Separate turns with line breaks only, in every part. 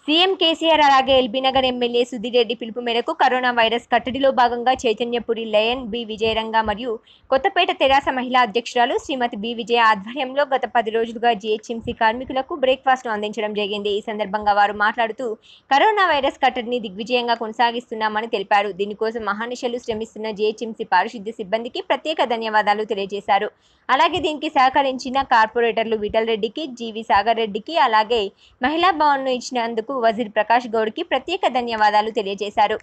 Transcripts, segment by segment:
CM KCR అలాగే LB Nagar MLA Sudheer Reddy పిలుపు మేరకు కరోనా వైరస్ కట్టడిలో భాగంగా చైతన్యపురి లయన్ బి విజయరంగ మరియు కొత్తపేట తెరాస మహిళా అధ్యక్షురాలు శ్రీమతి బి విజయ ఆధ్వర్యంలో గత పది రోజులుగా జీహెచ్ఎంసీ కార్మికులకు బ్రేక్ఫాస్ట్ ను అందించడం జరిగింది ఈ సందర్భంగా వారు మాట్లాడుతూ కరోనా వైరస్ కట్టడిని దిగ్విజయంగా కొనసాగిస్తున్నామని తెలిపారు దీనికోసం మహానిశలు శ్రమిస్తున్న జీహెచ్ఎంసీ పారిశుద్ధ్య సిబ్బందికి ప్రత్యేక ధన్యవాదాలు తెలియజేశారు అలాగే దీనికి సహకరించిన కార్పొరేటర్లు విఠల్ రెడ్డికి జీవి సాగర్ రెడ్డికి అలాగే మహిళా భవన్ను ఇచ్చినందుకు వజీర్ ప్రకాష్ గౌడ్కి ప్రత్యేక ధన్యవాదాలు తెలియజేశారు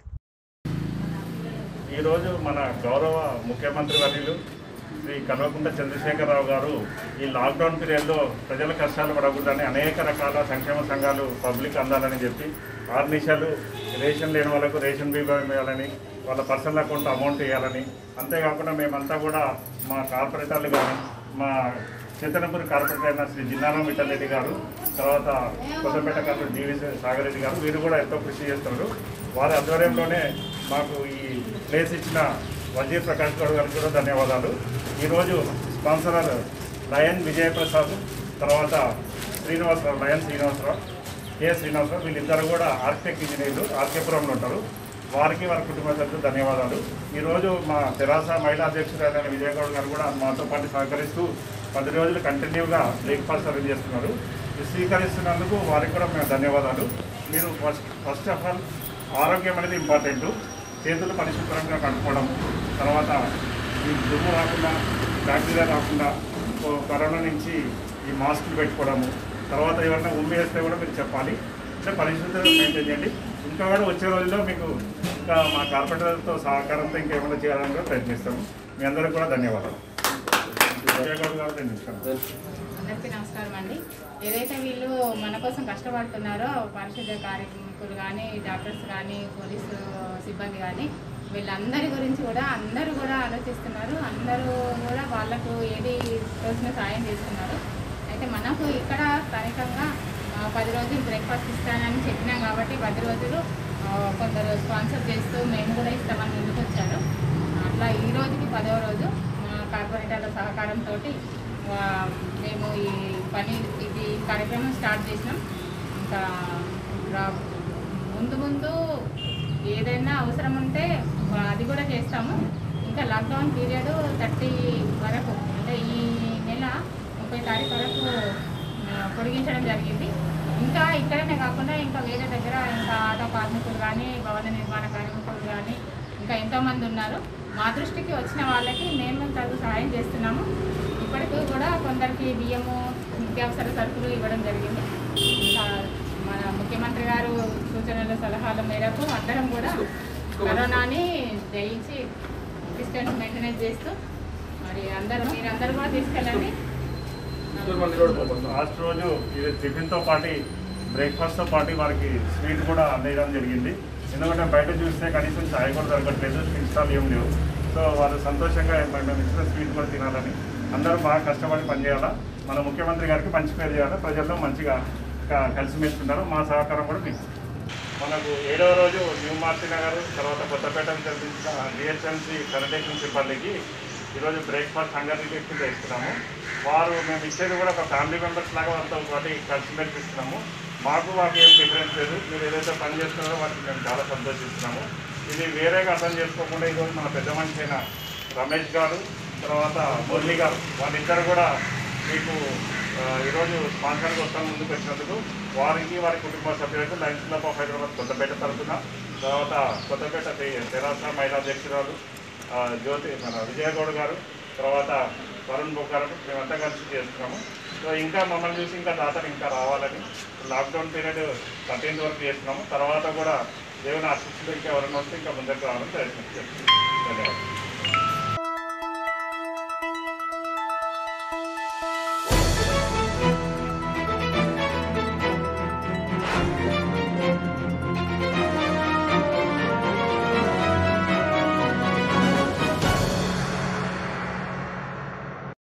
ఈరోజు మన గౌరవ ముఖ్యమంత్రి వర్యులు శ్రీ కల్వకుంట్ల చంద్రశేఖరరావు గారు ఈ లాక్డౌన్ పీరియడ్లో ప్రజల కష్టాలు పడకూడదని అనేక రకాల సంక్షేమ సంఘాలు పబ్లిక్ అందాలని చెప్పి ఆరు నిమిషాలు రేషన్ లేని వాళ్ళకు రేషన్ బీమా ఇవ్వాలని వాళ్ళ పర్సనల్ అకౌంట్ అమౌంట్ ఇవ్వాలని అంతేకాకుండా మేమంతా కూడా మా కార్పొరేటర్లు కానీ మా చింతనపూరి కార్పొరేటర్ అయిన శ్రీ జిన్నారాం విఠలరెడ్డి గారు తర్వాత కొత్తపేట కార్పొరేటర్ డివి సాగర్ రెడ్డి గారు వీరు కూడా ఎంతో కృషి చేస్తున్నారు వారి ఆధ్వర్యంలోనే మాకు ఈ ప్లేస్ ఇచ్చిన వజీర్ ప్రకాష్ గౌడ్ గారికి కూడా ధన్యవాదాలు ఈరోజు స్పాన్సరర్ లయన్ విజయప్రసాద్ తర్వాత శ్రీనివాసరావు లయన్ శ్రీనివాసరావు కె శ్రీనివాసరావు వీళ్ళిద్దరు కూడా ఆర్కిటెక్ట్ ఇంజనీర్లు ఆర్కేపురంలో ఉంటారు వారికి వారి కుటుంబ సభ్యులకు ధన్యవాదాలు ఈరోజు మా తెరాస మహిళా అధ్యక్షురాలైన విజయగౌడ్ గారు కూడా మాతో పాటు సహకరిస్తూ పది రోజులు కంటిన్యూగా బ్రేక్ఫాస్ట్ అరేంజ్ చేస్తున్నారు ఇది స్వీకరిస్తున్నందుకు వారికి కూడా మేము ధన్యవాదాలు మీరు ఫస్ట్ ఫస్ట్ ఆఫ్ ఆల్ ఆరోగ్యం అనేది ఇంపార్టెంట్ చేతులు పరిశుభ్రంగా కడుక్కోవడం తర్వాత ఈ దుమ్ము రాకుండా బ్యాక్టీరియా రాకుండా ఓ కరోనా నుంచి ఈ మాస్కులు పెట్టుకోవడము తర్వాత ఎవరైనా ఉమ్మి వేస్తే కూడా మీరు చెప్పాలి అంటే పరిశుభ్రత మెయింటైన్ చేయండి ఇంకా కూడా వచ్చే రోజుల్లో మీకు ఇంకా మా కార్పొరేటర్తో సహకారంతో ఇంకేమైనా చేయాలని కూడా ప్రయత్నిస్తాము మీ అందరికీ కూడా ధన్యవాదాలు విజయగౌడ్ గారు రెండు నిమిషాలు.
అందరికీ నమస్కారం అండి ఏదైతే వీళ్ళు మన కోసం కష్టపడుతున్నారో పారిశుద్ధ్య కార్మికులు కానీ డాక్టర్స్ కానీ పోలీసు సిబ్బంది కానీ వీళ్ళందరి గురించి కూడా అందరూ కూడా ఆలోచిస్తున్నారు అందరూ కూడా వాళ్ళకు ఏది తోచిన సాయం చేస్తున్నారు అయితే మనకు ఇక్కడ స్థానికంగా ఆ, పది రోజులు బ్రేక్ఫాస్ట్ ఇస్తానని చెప్పినాం కాబట్టి పది రోజులు ఆ, కొందరు స్పాన్సర్ చేస్తూ మేము కూడా ఇస్తామని ముందుకు వచ్చారు అట్లా ఈ రోజుకి పదవ రోజు మా కార్పొరేటర్ల సహకారంతో మేము ఈ పని ఇది కార్యక్రమం స్టార్ట్ చేసినాం ఇంకా రా- ముందు ముందు ఏదైనా అవసరం ఉంటే అది కూడా చేస్తాము ఇంకా లాక్డౌన్ పీరియడ్ థర్టీ వరకు అంటే ఈ నెల ముప్పై తారీఖు వరకు ఆ, పొడిగించడం జరిగింది ఇంకా ఇక్కడనే కాకుండా ఇంకా వేరే దగ్గర ఇంకా ఆటో కార్మికులు కానీ భవన నిర్మాణ కార్మికులు కానీ ఇంకా ఎంతోమంది ఉన్నారు మా దృష్టికి వచ్చిన వాళ్ళకి మేము తగు సహాయం చేస్తున్నాము ఇప్పటికీ కూడా కొందరికి బియ్యము నిత్యావసర సరుకులు ఇవ్వడం జరిగింది ఇంకా మన ముఖ్యమంత్రి గారు సూచనల సలహాల మేరకు అందరం కూడా కరోనాని జయించి డిస్టెన్స్ మెయింటెనెన్స్ చేస్తూ మరి అందరూ మీరందరూ కూడా తీసుకెళ్ళండి
లాస్ట్ రోజు ఇది టిఫిన్తో పాటు బ్రేక్ఫాస్ట్తో పాటు వారికి స్వీట్ కూడా అందేయడం జరిగింది ఎందుకంటే బయట చూస్తే కనీసం చాయ్ కూడా దొరకట్లేదు ఇన్స్టాల్ ఏం లేవు సో వారు సంతోషంగా మేము ఇచ్చిన స్వీట్ కూడా తినాలని అందరూ బాగా కష్టపడి పనిచేయాలా మన ముఖ్యమంత్రి గారికి మంచి పేరు చేయాలి ప్రజల్లో మంచిగా క- కలిసిమెలుస్తున్నారు మా సహకారం కూడా మీకు మనకు ఏడవ రోజు న్యూ మార్చి నగర్ తర్వాత కొత్తపేట జరిపించిన డిహెచ్ఎంసీ శానిటేషన్ సిబ్బందికి ఈరోజు బ్రేక్ఫాస్ట్ హంగర్ రిలీఫ్ కింద ఇస్తున్నాము వారు మేము ఇచ్చేది కూడా ఒక ఫ్యామిలీ మెంబర్స్ లాగా వాళ్ళతో పాటు కలిసిమెలిసి ఇస్తున్నాము మాకు వారికి ఏం డిఫరెన్స్ లేదు మీరు ఏదైతే పని చేస్తున్నారో వాటికి మేము చాలా సంతోషిస్తున్నాము ఇది వేరేగా అర్థం చేసుకోకుండా ఈరోజు మన పెద్ద మనిషి అయిన రమేష్ గారు తర్వాత మురళి గారు వాళ్ళిద్దరు కూడా మీకు ఆ, ఈరోజు స్పాన్సర్గా వస్తాను ముందుకు వచ్చినందుకు వారికి వారి కుటుంబ సభ్యులకు Lions Club of Hyderabad Kothapet తరఫున తర్వాత కొత్తపేట తె- తెరాస మహిళా అధ్యక్షురాలు ఆ, జ్యోతి మన విజయగౌడ్ గారు తర్వాత వరుణ్ బొగ్గారు మేమంతా కలిసి చేస్తున్నాము సో ఇంకా మమ్మల్ని చూసి ఇంకా దాతలు ఇంకా రావాలని లాక్డౌన్ పీరియడ్ థర్టీన్త్ వరకు చేస్తున్నాము తర్వాత కూడా దేవుని ఆశిస్తులు ఇంకా ఎవరైనా వస్తే ఇంకా ముందుకు రావాలని ప్రయత్నం చేస్తున్నాం ధన్యవాదాలు